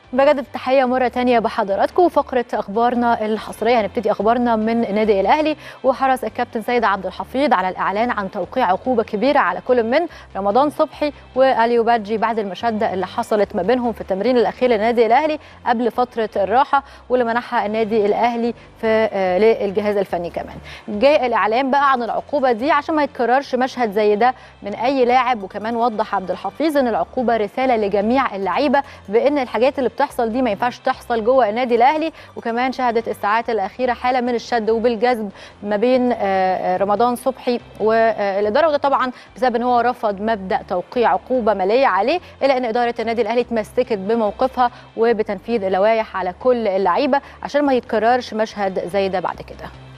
بجد التحية مرة تانية بحضراتكم وفقرة أخبارنا الحصرية هنبتدي أخبارنا من النادي الأهلي وحرص الكابتن سيد عبد الحفيظ على الإعلان عن توقيع عقوبة كبيرة على كل من رمضان صبحي وأليو بادجي بعد المشادة اللي حصلت ما بينهم في التمرين الأخير للنادي الأهلي قبل فترة الراحة واللي منحها النادي الأهلي في للجهاز الفني كمان جاء الإعلان بقى عن العقوبة دي عشان ما يتكررش مشهد زي ده من أي لاعب وكمان وضح عبد الحفيظ إن العقوبة رسالة لجميع اللعيبة بأن الحاجات اللي بتحصل دي ما ينفعش تحصل جوه النادي الاهلي وكمان شهدت الساعات الاخيره حاله من الشد وبالجذب ما بين رمضان صبحي والاداره وده طبعا بسبب ان هو رفض مبدا توقيع عقوبه ماليه عليه الا ان اداره النادي الاهلي تمسكت بموقفها وبتنفيذ اللوائح على كل اللعيبه عشان ما يتكررش مشهد زي ده بعد كده